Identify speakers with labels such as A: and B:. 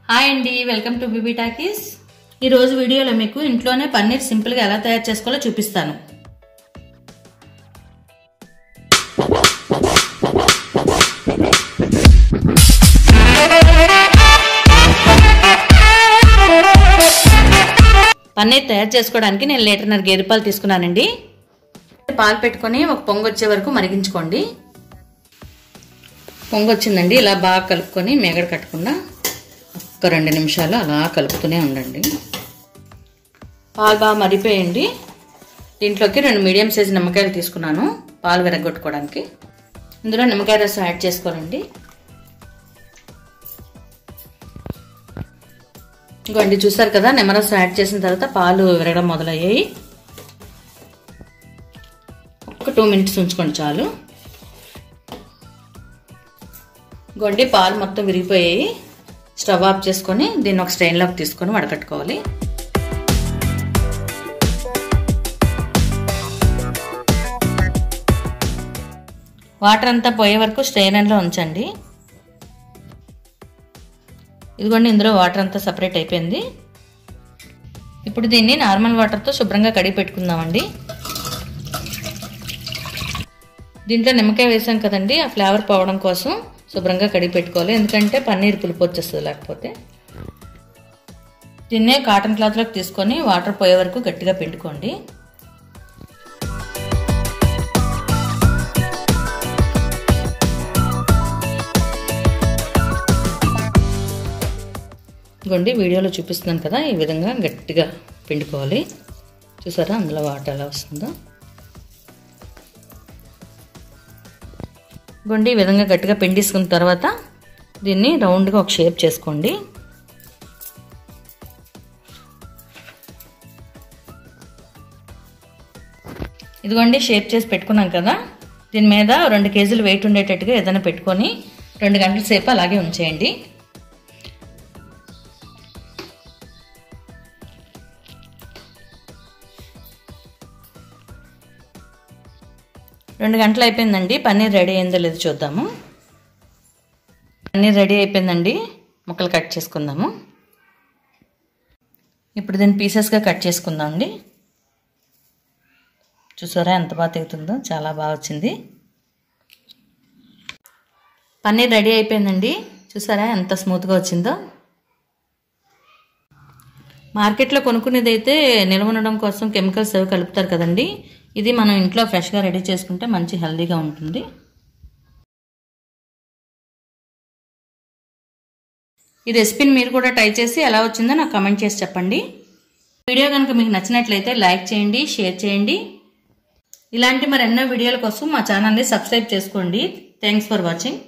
A: hi అండి welcome to BB talkies ఈ రోజు వీడియోలో మీకు ఇంట్లోనే పన్నీర్ సింపుల్గా ఎలా తయారు చేసుకోవాలో చూపిస్తాను పన్నీర్ తయారు చేసుకోవడానికి నేను లీటర్నర గేదె పాలు తీసుకున్నానండి పాలు పెట్టుకొని ఒక పొంగు వచ్చే వరకు మరిగించుకోండి పొంగు వచ్చిందండి ఇలా బాగా కలుపుకొని మేగడ కట్టకుండా ఒక రెండు నిమిషాలు అలా కలుపుతూనే ఉండండి పాలు బాగా మరిపోయండి దీంట్లోకి రెండు మీడియం సైజ్ నిమ్మకాయలు తీసుకున్నాను పాలు విరగొట్టుకోవడానికి ఇందులో నిమ్మకాయ రసం యాడ్ చేసుకోనండి ఇంకోండి చూసారు కదా నిమ్మరసం యాడ్ చేసిన తర్వాత పాలు విరగడం మొదలయ్యాయి ఒక టూ మినిట్స్ ఉంచుకోండి చాలు గొండి పాలు మొత్తం విరిగిపోయాయి స్టవ్ ఆఫ్ చేసుకొని దీన్ని ఒక స్ట్రెయిన్లోకి తీసుకొని వడకట్టుకోవాలి వాటర్ అంతా పోయే వరకు స్ట్రెయినర్లో ఉంచండి ఇదిగోండి ఇందులో వాటర్ అంతా సపరేట్ అయిపోయింది ఇప్పుడు దీన్ని నార్మల్ వాటర్తో శుభ్రంగా కడిగి పెట్టుకుందామండి దీంట్లో నిమ్మకాయ వేసాం కదండి ఆ ఫ్లేవర్ పోవడం కోసం శుభ్రంగా కడిగి పెట్టుకోవాలి ఎందుకంటే పన్నీర్ పులుపు వచ్చేస్తుంది లేకపోతే దీన్నే కాటన్ క్లాత్లోకి తీసుకొని వాటర్ పోయే వరకు గట్టిగా పిండుకోండి ఇదిగోండి వీడియోలో చూపిస్తున్నాను కదా ఈ విధంగా గట్టిగా పిండుకోవాలి చూసారా అందులో వాటర్ ఎలా వస్తుందో ఇదిగోండి ఈ విధంగా గట్టిగా పిండేసుకున్న తర్వాత దీన్ని రౌండ్గా ఒక షేప్ చేసుకోండి ఇదిగోండి షేప్ చేసి పెట్టుకున్నాం కదా దీని మీద రెండు కేజీలు వెయిట్ ఉండేటట్టుగా ఏదైనా పెట్టుకొని రెండు గంటల సేపు అలాగే ఉంచేయండి రెండు గంటలు అయిపోయిందండి పన్నీర్ రెడీ అయిందో లేదో చూద్దాము పన్నీర్ రెడీ అయిపోయిందండి ముక్కలు కట్ చేసుకుందాము ఇప్పుడు దీన్ని పీసెస్గా కట్ చేసుకుందాం అండి చూసారా ఎంత బాగా తెగుతుందో చాలా బాగా వచ్చింది పన్నీర్ రెడీ అయిపోయిందండి చూసారా ఎంత స్మూత్గా వచ్చిందో మార్కెట్లో కొనుక్కునేది అయితే నిల్వ ఉండడం కోసం కెమికల్స్ అవి కలుపుతారు కదండి ఇది మనం ఇంట్లో ఫ్రెష్గా రెడీ చేసుకుంటే మంచి హెల్దీగా ఉంటుంది ఈ రెసిపీని మీరు కూడా ట్రై చేసి ఎలా వచ్చిందో నాకు కమెంట్ చేసి చెప్పండి వీడియో కనుక మీకు నచ్చినట్లయితే లైక్ చేయండి షేర్ చేయండి ఇలాంటి మరెన్నో వీడియోల కోసం మా ఛానల్ని సబ్స్క్రైబ్ చేసుకోండి థ్యాంక్స్ ఫర్ వాచింగ్